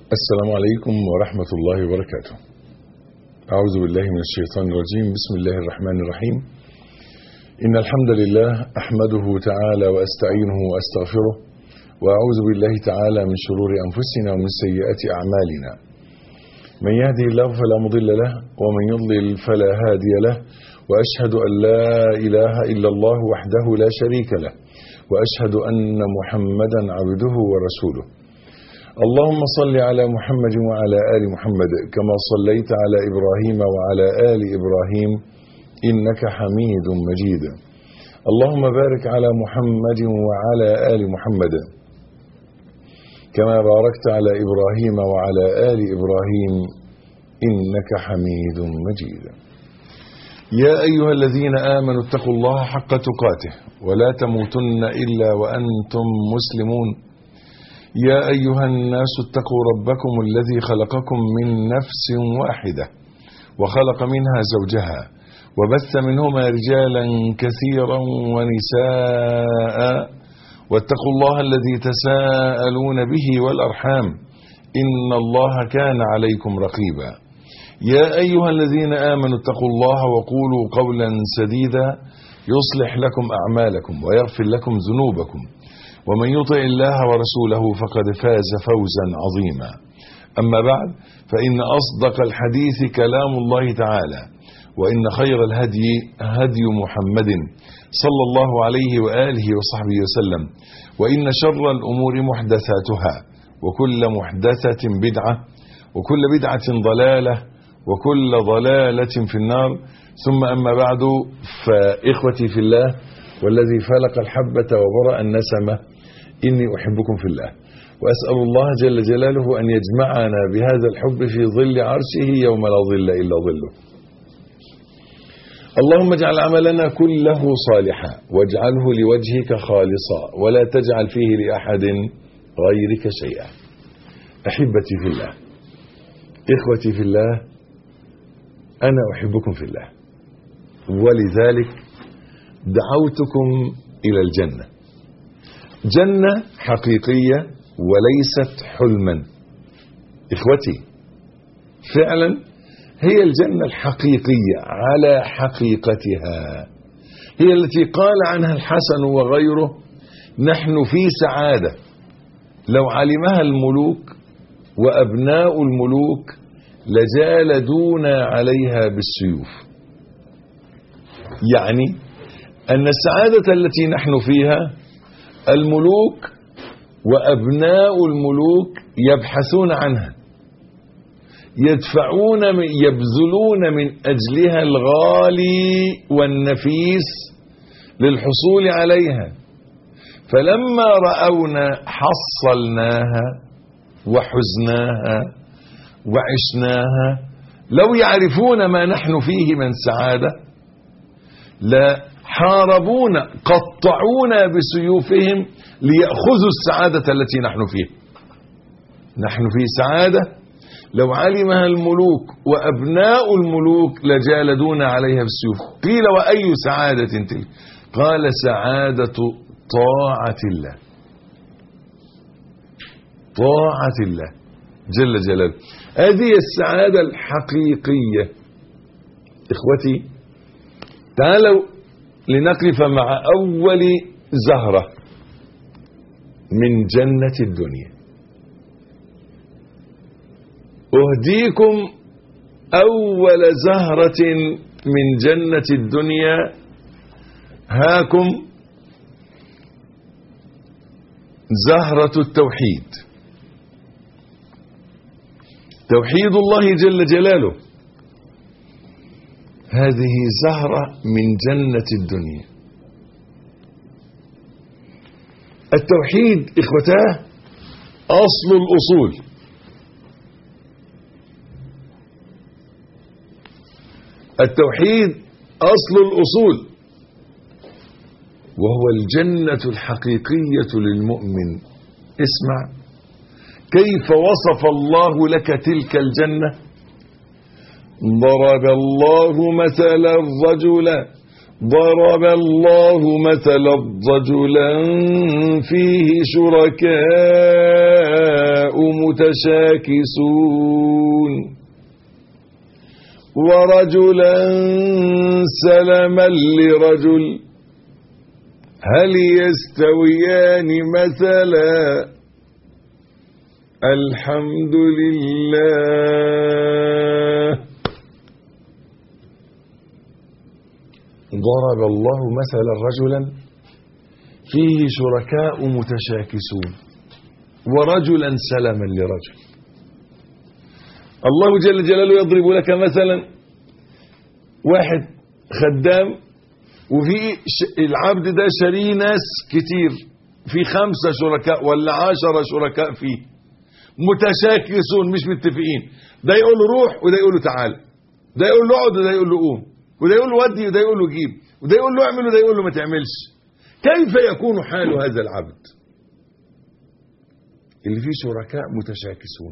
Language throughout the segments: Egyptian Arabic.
السلام عليكم ورحمة الله وبركاته أعوذ بالله من الشيطان الرجيم بسم الله الرحمن الرحيم إن الحمد لله أحمده تعالى وأستعينه وأستغفره وأعوذ بالله تعالى من شرور أنفسنا ومن سيئات أعمالنا من يهده الله فلا مضل له ومن يضلل فلا هادي له وأشهد أن لا إله إلا الله وحده لا شريك له وأشهد أن محمدا عبده ورسوله اللهم صل على محمد وعلى آل محمد كما صليت على إبراهيم وعلى آل إبراهيم إنك حميد مجيد اللهم بارك على محمد وعلى آل محمد كما باركت على إبراهيم وعلى آل إبراهيم إنك حميد مجيد يا أيها الذين آمنوا اتقوا الله حق تقاته ولا تموتن إلا وأنتم مسلمون يا أيها الناس اتقوا ربكم الذي خلقكم من نفس واحدة وخلق منها زوجها وبث منهما رجالا كثيرا ونساء واتقوا الله الذي تساءلون به والأرحام إن الله كان عليكم رقيبا يا أيها الذين آمنوا اتقوا الله وقولوا قولا سديدا يصلح لكم أعمالكم ويغفر لكم ذنوبكم ومن يطع الله ورسوله فقد فاز فوزا عظيما أما بعد فإن أصدق الحديث كلام الله تعالى وإن خير الهدي هدي محمد صلى الله عليه وآله وصحبه وسلم وإن شر الأمور محدثاتها وكل محدثة بدعة وكل بدعة ضلالة وكل ضلالة في النار ثم أما بعد فإخوتي في الله والذي فلق الحبة وبرأ النسمة إني أحبكم في الله وأسأل الله جل جلاله أن يجمعنا بهذا الحب في ظل عرشه يوم لا ظل إلا ظله اللهم اجعل عملنا كله صالحا واجعله لوجهك خالصا ولا تجعل فيه لأحد غيرك شيئا أحبتي في الله إخوتي في الله أنا أحبكم في الله ولذلك دعوتكم إلى الجنة جنة حقيقية وليست حلما إخوتي فعلا هي الجنة الحقيقية على حقيقتها هي التي قال عنها الحسن وغيره نحن في سعادة لو علمها الملوك وأبناء الملوك لجالدونا عليها بالسيوف يعني أن السعادة التي نحن فيها الملوك وأبناء الملوك يبحثون عنها يدفعون يبذلون من أجلها الغالي والنفيس للحصول عليها فلما رأونا حصلناها وحزناها وعشناها لو يعرفون ما نحن فيه من سعادة لا حاربونا قطعونا بسيوفهم ليأخذوا السعادة التي نحن فيها نحن في سعادة لو علمها الملوك وأبناء الملوك لجالدونا عليها بالسيوف قيل وأي سعادة تلك قال سعادة طاعة الله طاعة الله جل جلاله هذه السعادة الحقيقية إخوتي تعالوا لنقف مع أول زهرة من جنة الدنيا أهديكم أول زهرة من جنة الدنيا هاكم زهرة التوحيد توحيد الله جل جلاله هذه زهرة من جنة الدنيا التوحيد إخوتاه أصل الأصول التوحيد أصل الأصول وهو الجنة الحقيقية للمؤمن اسمع كيف وصف الله لك تلك الجنة ضرب الله مثلا رجلا ضرب الله مثلا رجلا فيه شركاء متشاكسون ورجلا سلما لرجل هل يستويان مثلا الحمد لله ضرب الله مثلا رجلا فيه شركاء متشاكسون ورجلا سلما لرجل الله جل جلاله يضرب لك مثلا واحد خدام وفي العبد ده شاريه ناس كتير في خمسة شركاء ولا عشرة شركاء فيه متشاكسون مش متفقين ده يقول له روح وده يقول له تعالى ده يقول له اقعد وده يقول له قوم وده يقول له ودي وده يقول له جيب وده يقول له اعمل وده يقول له ما تعملش كيف يكون حال هذا العبد اللي فيه شركاء متشاكسون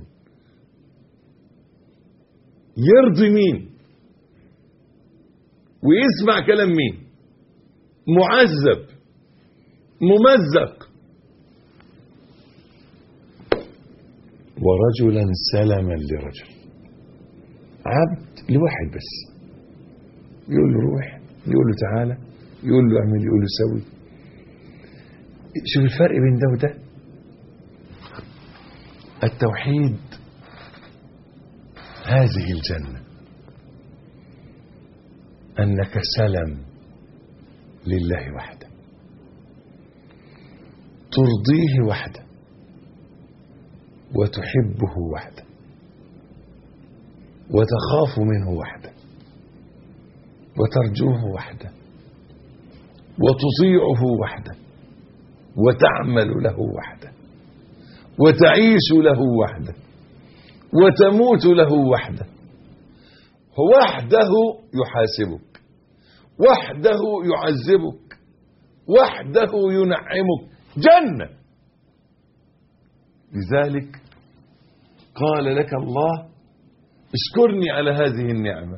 يرضي مين ويسمع كلام مين معذب ممزق ورجلا سلما لرجل عبد لواحد بس يقول له روح يقول له تعالى يقول له اعمل يقول له سوي شوف الفرق بين ده وده التوحيد هذه الجنة أنك سلم لله وحده ترضيه وحده وتحبه وحده وتخاف منه وحده وترجوه وحده وتطيعه وحده وتعمل له وحده وتعيش له وحده وتموت له وحده وحده يحاسبك وحده يعذبك وحده ينعمك جنة لذلك قال لك الله اشكرني على هذه النعمة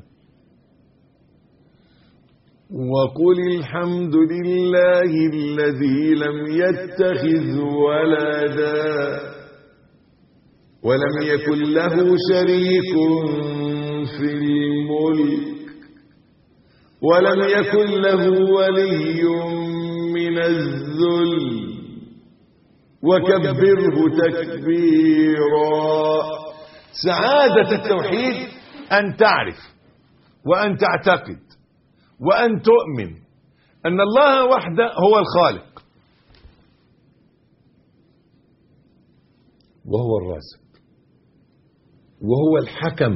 وقل الحمد لله الذي لم يتخذ ولدا ولم يكن له شريك في الملك ولم يكن له ولي من الذل وكبره تكبيرا سعادة التوحيد أن تعرف وأن تعتقد وأن تؤمن أن الله وحده هو الخالق وهو الرازق وهو الحكم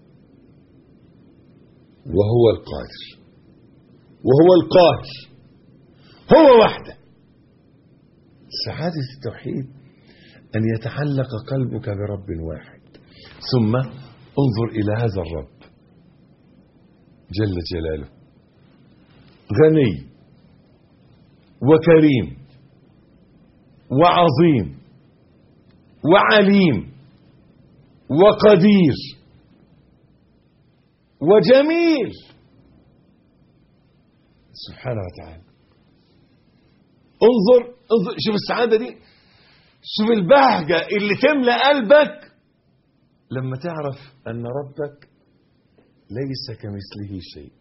وهو القادر وهو القاهر هو وحده سعادة التوحيد أن يتعلق قلبك برب واحد ثم انظر إلى هذا الرب جل جلاله غني وكريم وعظيم وعليم وقدير وجميل سبحانه وتعالى انظر انظر شوف السعادة دي شوف البهجة اللي تملأ قلبك لما تعرف أن ربك ليس كمثله شيء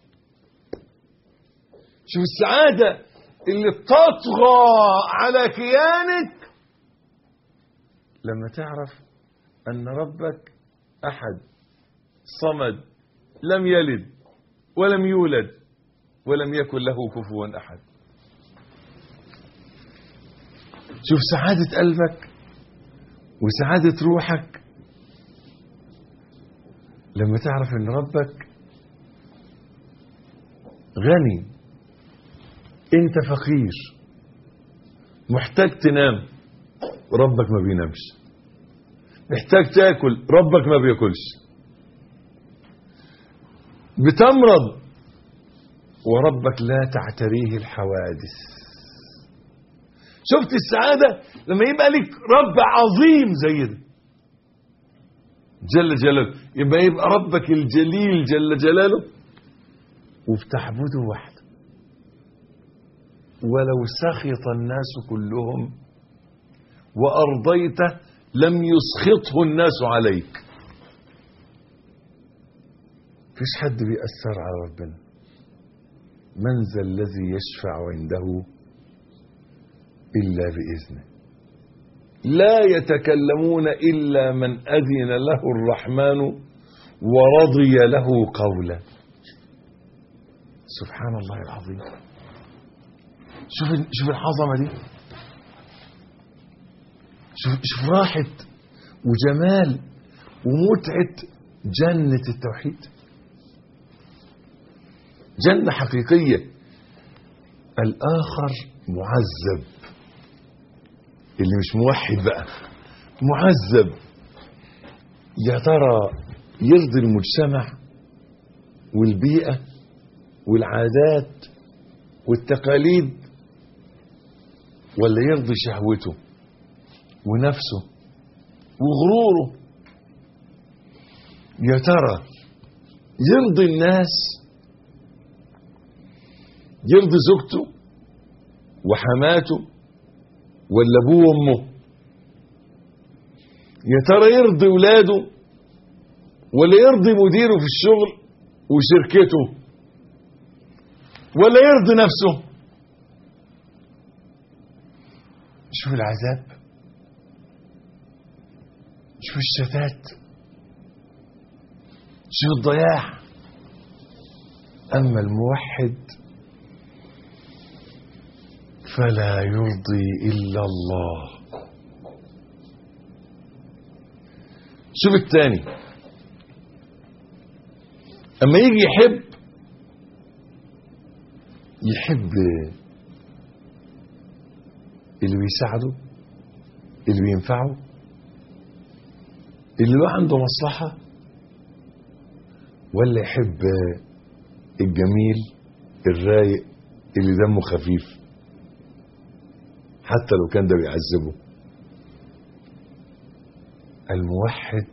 شوف السعادة اللي تطغى على كيانك لما تعرف أن ربك أحد صمد لم يلد ولم يولد ولم يكن له كفوا أحد شوف سعادة قلبك وسعادة روحك لما تعرف ان ربك غني انت فقير محتاج تنام ربك ما بينامش محتاج تاكل ربك ما بياكلش بتمرض وربك لا تعتريه الحوادث شفت السعادة لما يبقى لك رب عظيم زي ده جل جلاله يبقى يبقى ربك الجليل جل جلاله وبتعبده وحده ولو سخط الناس كلهم وأرضيته لم يسخطه الناس عليك فيش حد بيأثر على ربنا من ذا الذي يشفع عنده إلا بإذنه لا يتكلمون إلا من أذن له الرحمن ورضي له قولا سبحان الله العظيم شوف شوف العظمة دي شوف شوف راحة وجمال ومتعة جنة التوحيد جنة حقيقية الآخر معذب اللي مش موحد بقى معذب يا ترى يرضي المجتمع والبيئة والعادات والتقاليد ولا يرضي شهوته ونفسه وغروره يا ترى يرضي الناس يرضي زوجته وحماته ولا ابوه وامه يا ترى يرضي ولاده ولا يرضي مديره في الشغل وشركته ولا يرضي نفسه شوف العذاب شوف الشتات شوف الضياع أما الموحد فلا يرضي إلا الله شوف الثاني أما يجي يحب يحب اللي بيساعده اللي بينفعه اللي له عنده مصلحة ولا يحب الجميل الرايق اللي دمه خفيف حتى لو كان ده بيعذبه الموحد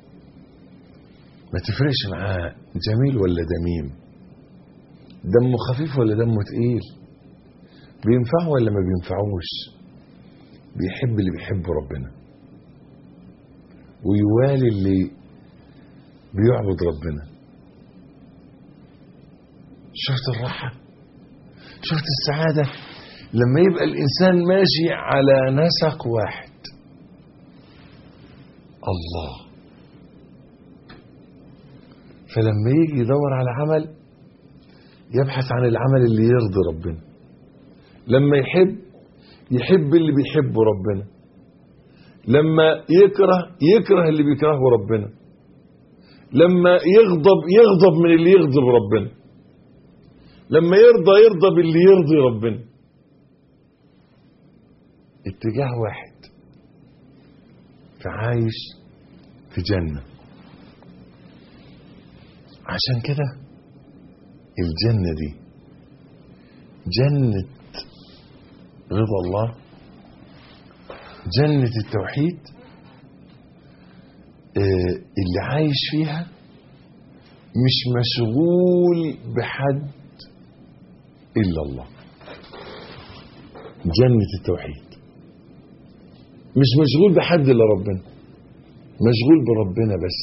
ما تفرقش معاه جميل ولا دميم دمه خفيف ولا دمه تقيل بينفعه ولا ما بينفعوش بيحب اللي بيحب ربنا ويوالي اللي بيعبد ربنا شفت الراحة شفت السعادة لما يبقى الإنسان ماشي على نسق واحد الله فلما يجي يدور على عمل يبحث عن العمل اللي يرضي ربنا لما يحب يحب اللي بيحبه ربنا لما يكره يكره اللي بيكرهه ربنا لما يغضب يغضب من اللي يغضب ربنا لما يرضى يرضى باللي يرضي ربنا اتجاه واحد فعايش في جنة عشان كده الجنة دي جنة رضا الله جنة التوحيد آه، اللي عايش فيها مش مشغول بحد إلا الله جنة التوحيد مش مشغول بحد إلا ربنا مشغول بربنا بس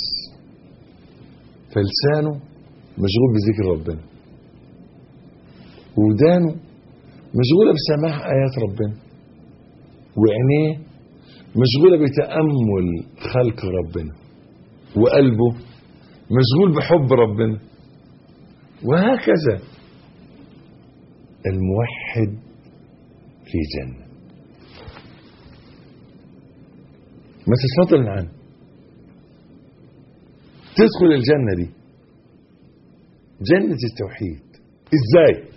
فلسانه مشغول بذكر ربنا ودانه مشغولة بسماع آيات ربنا وعينيه مشغولة بتأمل خلق ربنا وقلبه مشغول بحب ربنا وهكذا الموحد في جنة ما تتفضل عنه تدخل الجنة دي جنة التوحيد ازاي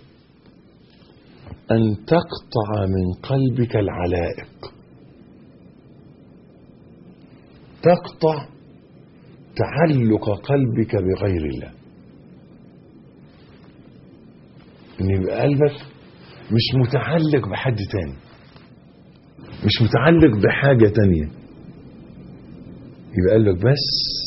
ان تقطع من قلبك العلائق تقطع تعلق قلبك بغير الله ان يبقى قلبك مش متعلق بحد تاني مش متعلق بحاجة تانية يبقى قلبك بس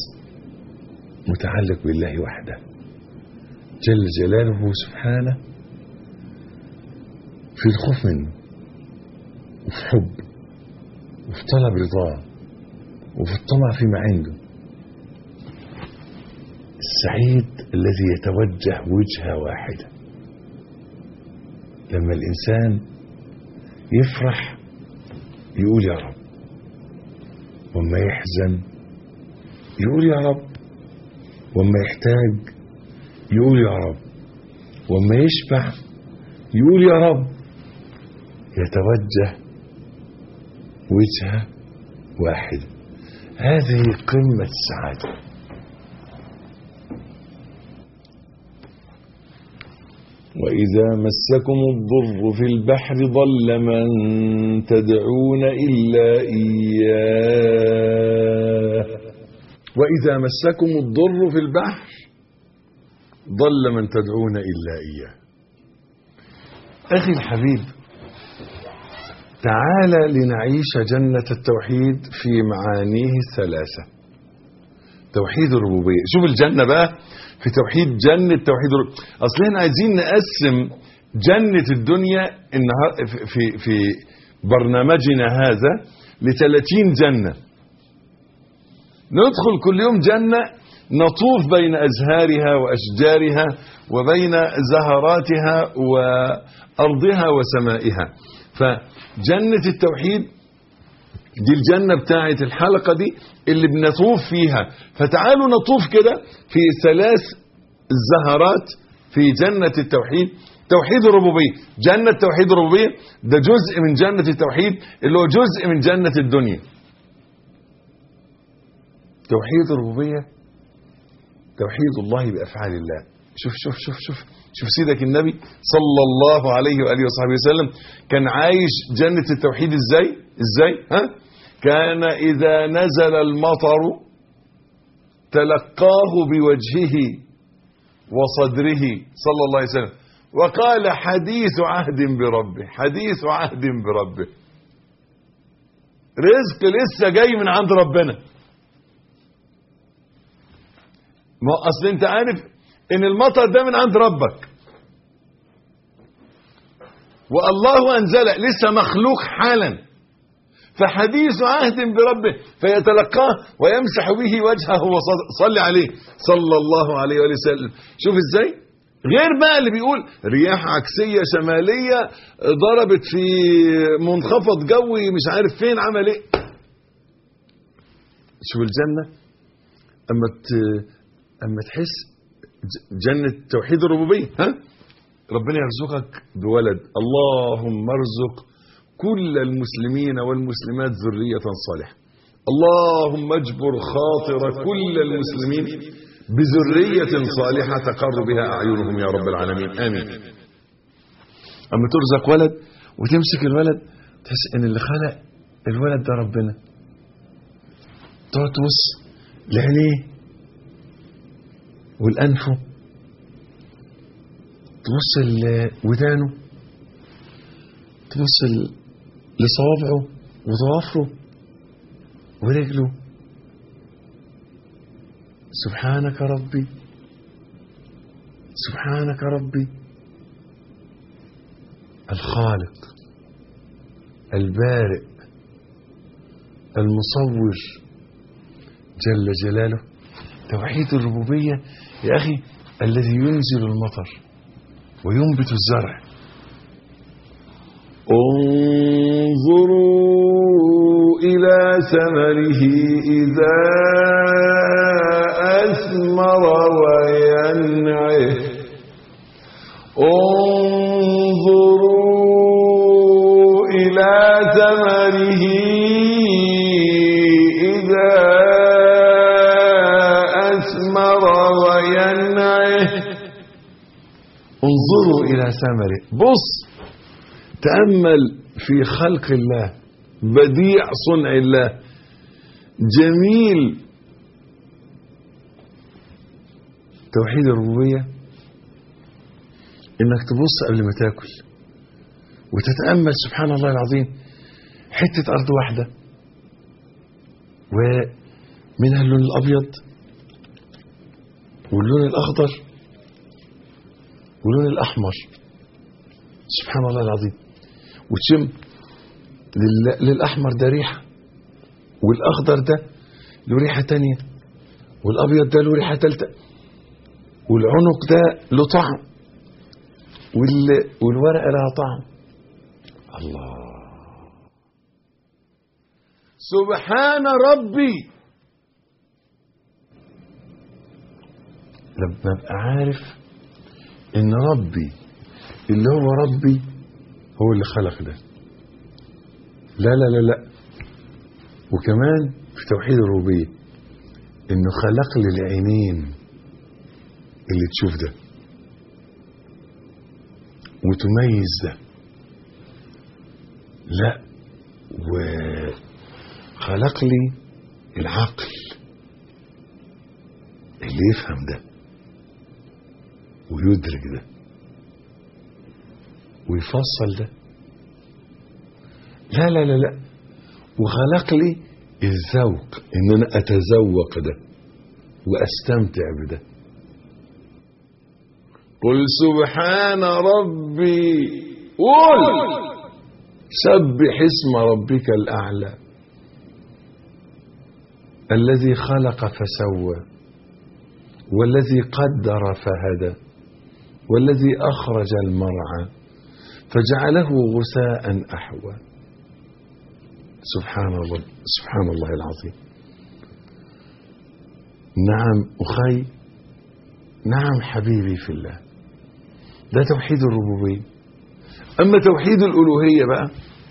متعلق بالله وحده جل جلاله سبحانه في الخوف منه وفي حب وفي طلب رضاه وفي الطمع فيما عنده السعيد الذي يتوجه وجهة واحدة لما الإنسان يفرح يقول يا رب وما يحزن يقول يا رب وما يحتاج يقول يا رب وما يشبع يقول يا رب يتوجه وجهة واحدة هذه قمة السعادة وإذا مسكم الضر في البحر ضل من تدعون إلا إياه وإذا مسكم الضر في البحر ضل من تدعون إلا إياه أخي الحبيب تعال لنعيش جنة التوحيد في معانيه الثلاثة توحيد الربوبية شوف الجنة بقى في توحيد جنة توحيد الربوبية أصل احنا عايزين نقسم جنة الدنيا النهار في, في برنامجنا هذا ل 30 جنة ندخل كل يوم جنة نطوف بين أزهارها وأشجارها وبين زهراتها وأرضها وسمائها فجنة التوحيد دي الجنة بتاعت الحلقة دي اللي بنطوف فيها فتعالوا نطوف كده في ثلاث زهرات في جنة التوحيد توحيد الربوبية جنة توحيد الربوبية ده جزء من جنة التوحيد اللي هو جزء من جنة الدنيا توحيد الربوبية توحيد الله بأفعال الله شوف شوف شوف شوف شوف سيدك النبي صلى الله عليه وآله وصحبه وسلم كان عايش جنة التوحيد ازاي ازاي ها كان إذا نزل المطر تلقاه بوجهه وصدره صلى الله عليه وسلم وقال حديث عهد بربه حديث عهد بربه رزق لسه جاي من عند ربنا ما اصل انت عارف ان المطر ده من عند ربك والله انزله لسه مخلوق حالا فحديث عهد بربه فيتلقاه ويمسح به وجهه وصلي عليه صلى الله عليه وآله وسلم شوف ازاي غير بقى اللي بيقول رياح عكسية شمالية ضربت في منخفض جوي مش عارف فين عمل ايه شوف الجنة اما ت... اما تحس جنة توحيد الربوبية ها ربنا يرزقك بولد اللهم ارزق كل المسلمين والمسلمات ذرية صالحة اللهم اجبر خاطر كل المسلمين بذرية صالحة تقر بها أعينهم يا رب العالمين آمين أما ترزق ولد وتمسك الولد تحس إن اللي خلق الولد ده ربنا تقعد تبص لعينيه والأنفه تبص لودانه تبص لصوابعه وضوافره ورجله سبحانك ربي سبحانك ربي الخالق البارئ المصور جل جلاله توحيد الربوبية يا أخي الذي ينزل المطر وينبت الزرع انظروا إلى ثمره إذا أثمر وينعه انظروا إلى ثمره إذا أثمر وينعه انظروا إلى ثمره بص تأمل في خلق الله بديع صنع الله جميل توحيد الربوبية انك تبص قبل ما تاكل وتتأمل سبحان الله العظيم حتة أرض واحدة ومنها اللون الأبيض واللون الأخضر واللون الأحمر سبحان الله العظيم وتشم لل- للأحمر ده ريحة والأخضر ده له ريحة تانية والأبيض ده له ريحة تالتة والعنق ده له طعم وال... والورقة لها طعم الله سبحان ربي لما ابقى عارف ان ربي اللي هو ربي هو اللي خلق ده لا لا لا لا وكمان في توحيد الربوبيه انه خلق لي العينين اللي تشوف ده وتميز ده لا وخلق لي العقل اللي يفهم ده ويدرك ده ويفصل ده لا لا لا لا وخلق لي الذوق ان انا اتذوق ده واستمتع بده قل سبحان ربي قل سبح اسم ربك الاعلى الذي خلق فسوى والذي قدر فهدى والذي اخرج المرعى فجعله غثاء احوى سبحان الله سبحان الله العظيم نعم اخي نعم حبيبي في الله ده توحيد الربوبيه اما توحيد الالوهيه بقى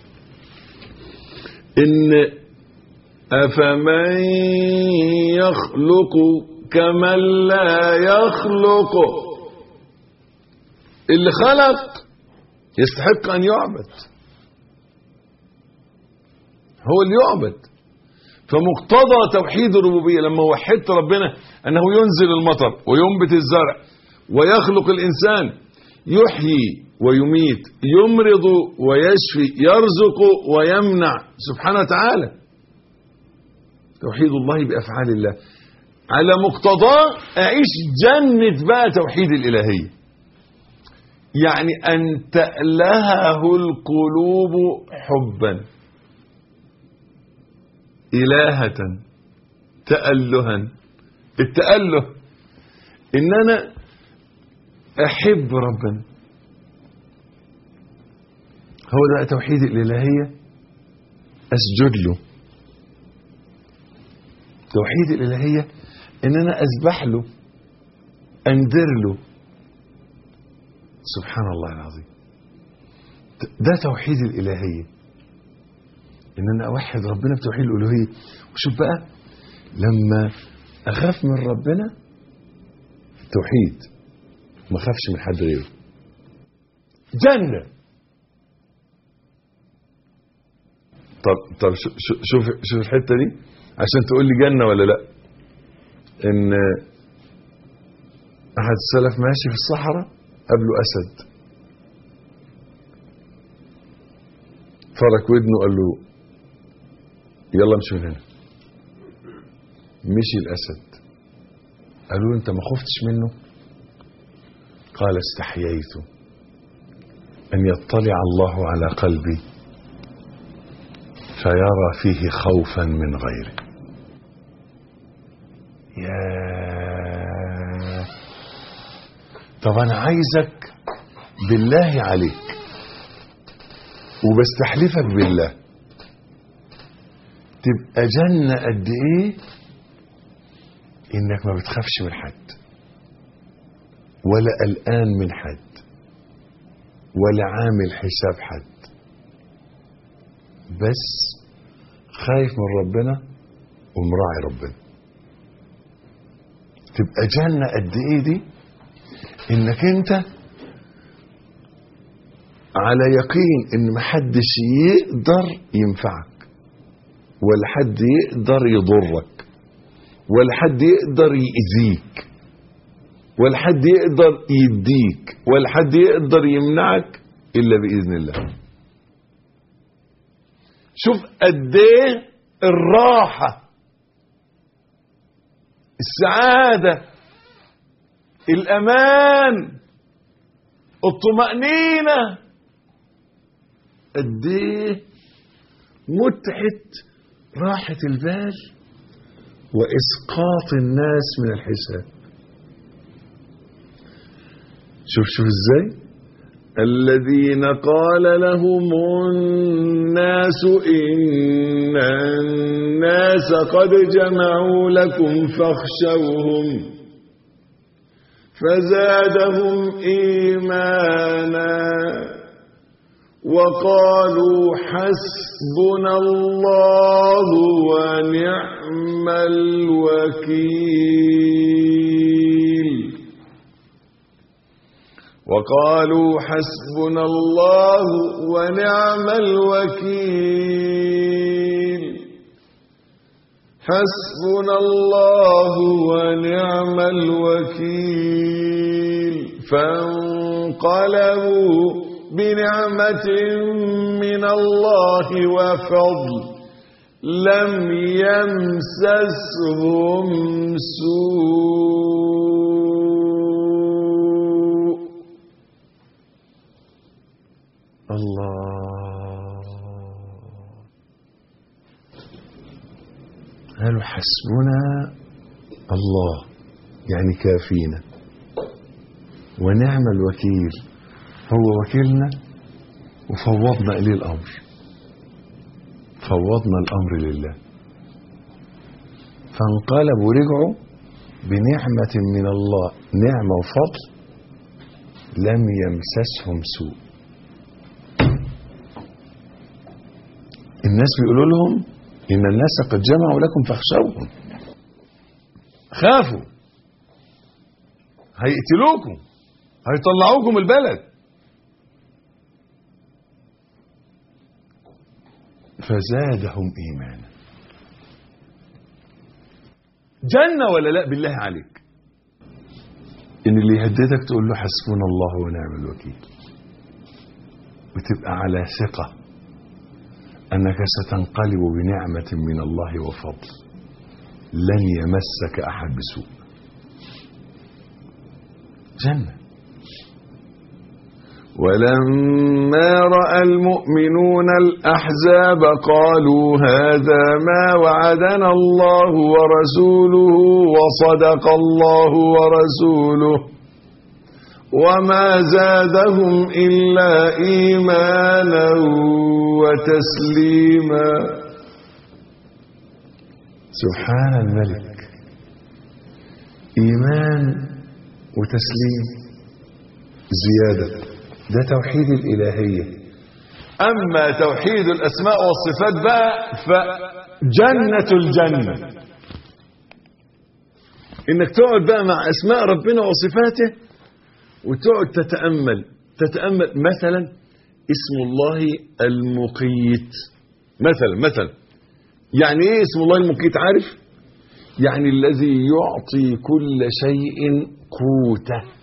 ان افمن يخلق كمن لا يخلق اللي خلق يستحق ان يعبد هو اللي يعبد فمقتضى توحيد الربوبيه لما وحدت ربنا انه ينزل المطر وينبت الزرع ويخلق الانسان يحيي ويميت يمرض ويشفي يرزق ويمنع سبحانه وتعالى توحيد الله بافعال الله على مقتضاه اعيش جنه بقى توحيد الالهيه يعني ان تالهه القلوب حبا الهه تالها التاله ان انا احب ربنا هو ده توحيد الالهيه اسجد له توحيد الالهيه ان انا اسبح له اندر له سبحان الله العظيم ده توحيد الالهيه ان انا اوحد ربنا بتوحيد الالوهيه وشوف بقى لما اخاف من ربنا توحيد ما اخافش من حد غيره جنه طب طب شو- شو- شوف شوف الحته دي عشان تقول لي جنه ولا لا ان احد السلف ماشي في الصحراء قابله اسد فرك ودنه قال له يلا امشي من هنا مشي الاسد قالوا له انت ما خفتش منه قال استحييت ان يطلع الله على قلبي فيرى فيه خوفا من غيره يا طب انا عايزك بالله عليك وبستحلفك بالله تبقى جنة قد ايه انك ما بتخافش من حد ولا قلقان من حد ولا عامل حساب حد بس خايف من ربنا ومراعي ربنا تبقى جنة قد ايه دي انك انت على يقين ان محدش يقدر ينفعك ولا حد يقدر يضرك ولا حد يقدر يأذيك ولا حد يقدر يديك ولا حد يقدر يمنعك الا باذن الله شوف قد ايه الراحه السعاده الامان الطمانينه قد ايه متعه راحه البال واسقاط الناس من الحساب شوف شوف ازاي الذين قال لهم الناس إن الناس قد جمعوا لكم فاخشوهم فزادهم إيمانا وقالوا حسبنا الله ونعم الوكيل وقالوا حسبنا الله ونعم الوكيل حسبنا الله ونعم الوكيل فانقلبوا بنعمة من الله وفضل لم يمسسهم سوء الله قالوا حسبنا الله يعني كافينا ونعم الوكيل هو وكيلنا وفوضنا إليه الأمر فوضنا الأمر لله فانقلبوا ورجعوا بنعمة من الله نعمة وفضل لم يمسسهم سوء الناس بيقولوا لهم إن الناس قد جمعوا لكم فاخشوهم خافوا هيقتلوكم هيطلعوكم البلد فزادهم إيمانا جنة ولا لا بالله عليك إن اللي يهددك تقول له حسبنا الله ونعم الوكيل وتبقى على ثقة أنك ستنقلب بنعمة من الله وفضل لن يمسك أحد بسوء جنة ولما رأى المؤمنون الأحزاب قالوا هذا ما وعدنا الله ورسوله وصدق الله ورسوله وما زادهم إلا إيمانا وتسليما سبحان الملك إيمان وتسليم زيادة ده توحيد الإلهية أما توحيد الأسماء والصفات بقى فجنة الجنة إنك تقعد بقى مع أسماء ربنا وصفاته وتقعد تتأمل تتأمل مثلا اسم الله المقيت مثلا مثلا يعني ايه اسم الله المقيت عارف يعني الذي يعطي كل شيء قوته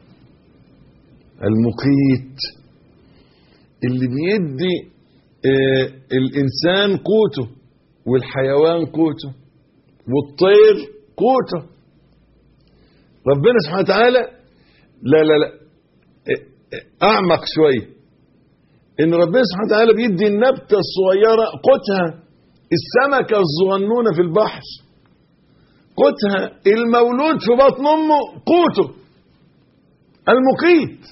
المقيت اللي بيدي آه الانسان قوته والحيوان قوته والطير قوته ربنا سبحانه وتعالى لا لا لا اعمق شويه ان ربنا سبحانه وتعالى بيدي النبته الصغيره قوتها السمكه الصغنونه في البحر قوتها المولود في بطن امه قوته المقيت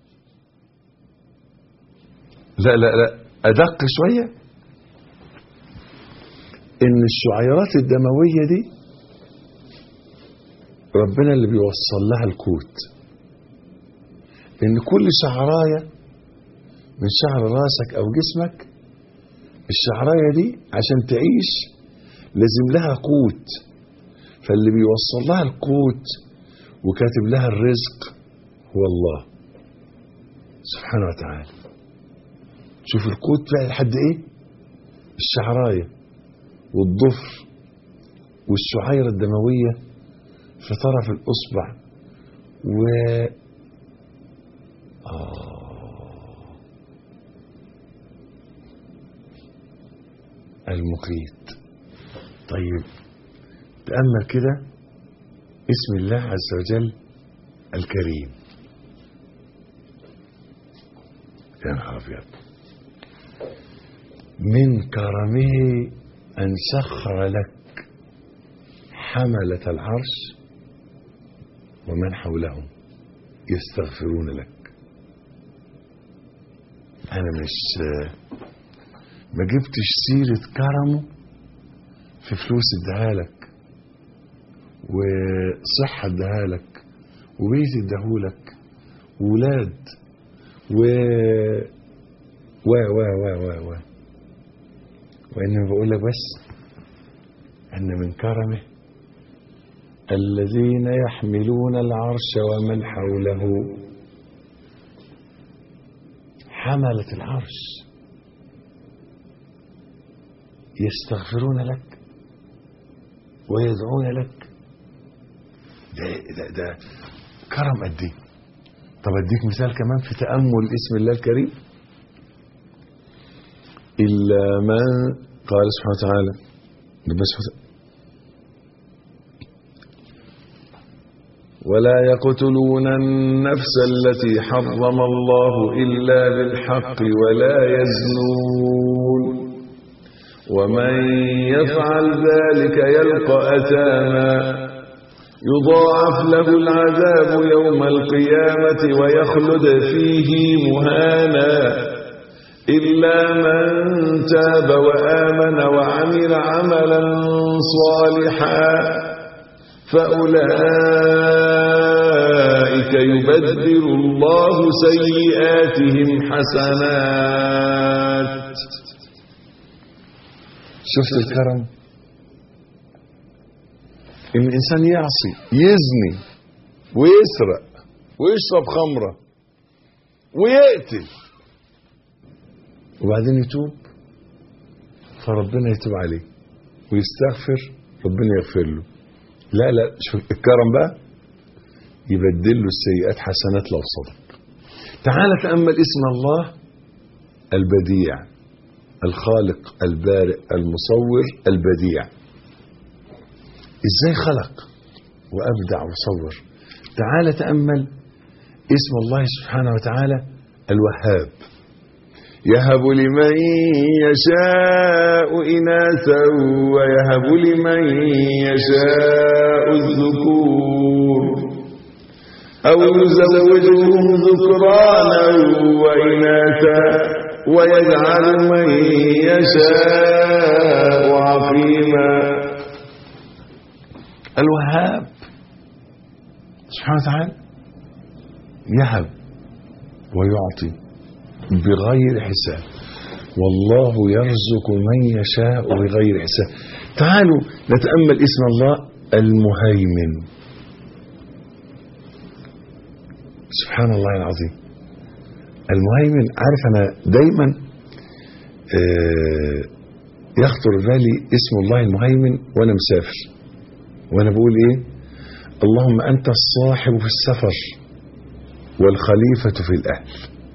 لا لا لا ادق شويه ان الشعيرات الدمويه دي ربنا اللي بيوصل لها القوت ان كل شعرايه من شعر راسك او جسمك الشعرايه دي عشان تعيش لازم لها قوت فاللي بيوصل لها القوت وكاتب لها الرزق هو الله سبحانه وتعالى شوف القوت بقى لحد ايه الشعرايه والضفر والشعيره الدمويه في طرف الاصبع و آه. المقيت طيب تأمل كده اسم الله عز وجل الكريم يا نهار أبيض من كرمه أن سخر لك حملة العرش ومن حولهم يستغفرون لك أنا مش ما جبتش سيرة كرمه في فلوس اداها لك وصحة اداها لك وبيت اداهولك وولاد و و و و و و وإنما بقول لك بس أن من كرمه الذين يحملون العرش ومن حوله حملة العرش يستغفرون لك ويدعون لك ده, ده, ده كرم قد ايه طب اديك مثال كمان في تأمل اسم الله الكريم إلا من قال سبحانه وتعالى بس ولا يقتلون النفس التي حرم الله إلا بالحق ولا يزنون ومن يفعل ذلك يلقى أثاما يضاعف له العذاب يوم القيامة ويخلد فيه مهانا إلا من تاب وآمن وعمل عملا صالحا فأولئك يبدل الله سيئاتهم حسنات شفت الكرم ان الانسان يعصي يزني ويسرق ويشرب خمره ويقتل وبعدين يتوب فربنا يتوب عليه ويستغفر ربنا يغفر له لا لا شوف الكرم بقى يبدل له السيئات حسنات لو صدق تعال تأمل اسم الله البديع الخالق البارئ المصور البديع ازاي خلق وابدع وصور تعال تامل اسم الله سبحانه وتعالى الوهاب يهب لمن يشاء اناثا ويهب لمن يشاء الذكور او يزوجهم ذكرانا واناثا ويجعل من يشاء عقيما الوهاب سبحانه وتعالى يهب ويعطي بغير حساب والله يرزق من يشاء بغير حساب تعالوا نتأمل اسم الله المهيمن سبحان الله العظيم المهيمن عارف انا دايما آه يخطر بالي اسم الله المهيمن وانا مسافر وانا بقول ايه اللهم انت الصاحب في السفر والخليفة في الاهل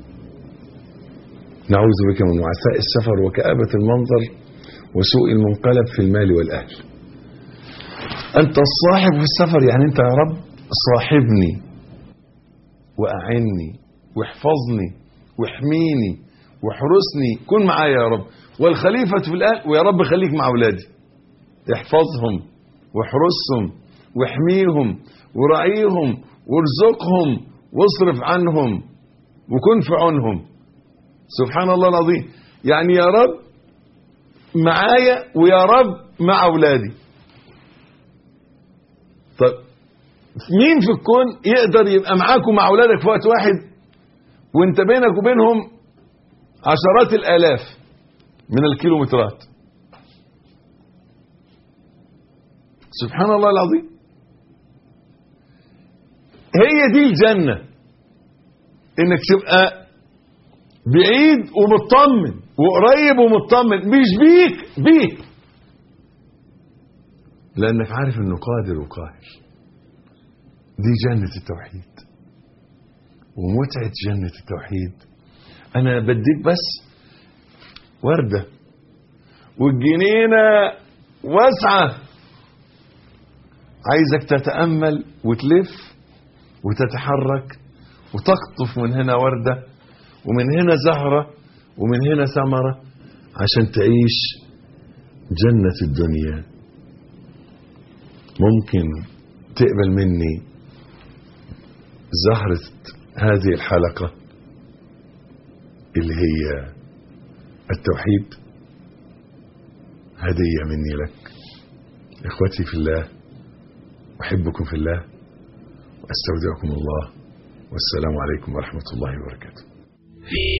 نعوذ بك من وعثاء السفر وكآبة المنظر وسوء المنقلب في المال والاهل انت الصاحب في السفر يعني انت يا رب صاحبني واعني واحفظني واحميني واحرسني كن معايا يا رب والخليفة في الأهل ويا رب خليك مع أولادي احفظهم واحرسهم واحميهم وراعيهم وارزقهم واصرف عنهم وكن في عونهم سبحان الله العظيم يعني يا رب معايا ويا رب مع أولادي طب مين في الكون يقدر يبقى معاك ومع أولادك في وقت واحد وانت بينك وبينهم عشرات الالاف من الكيلومترات سبحان الله العظيم هي دي الجنة انك تبقى بعيد ومطمن وقريب ومطمن مش بيك بيك لانك عارف انه قادر وقاهر دي جنة التوحيد ومتعة جنة التوحيد أنا بديك بس وردة والجنينة واسعة عايزك تتأمل وتلف وتتحرك وتقطف من هنا وردة ومن هنا زهرة ومن هنا ثمرة عشان تعيش جنة الدنيا ممكن تقبل مني زهرة هذه الحلقة اللي هي التوحيد هدية مني لك إخوتي في الله أحبكم في الله وأستودعكم الله والسلام عليكم ورحمة الله وبركاته في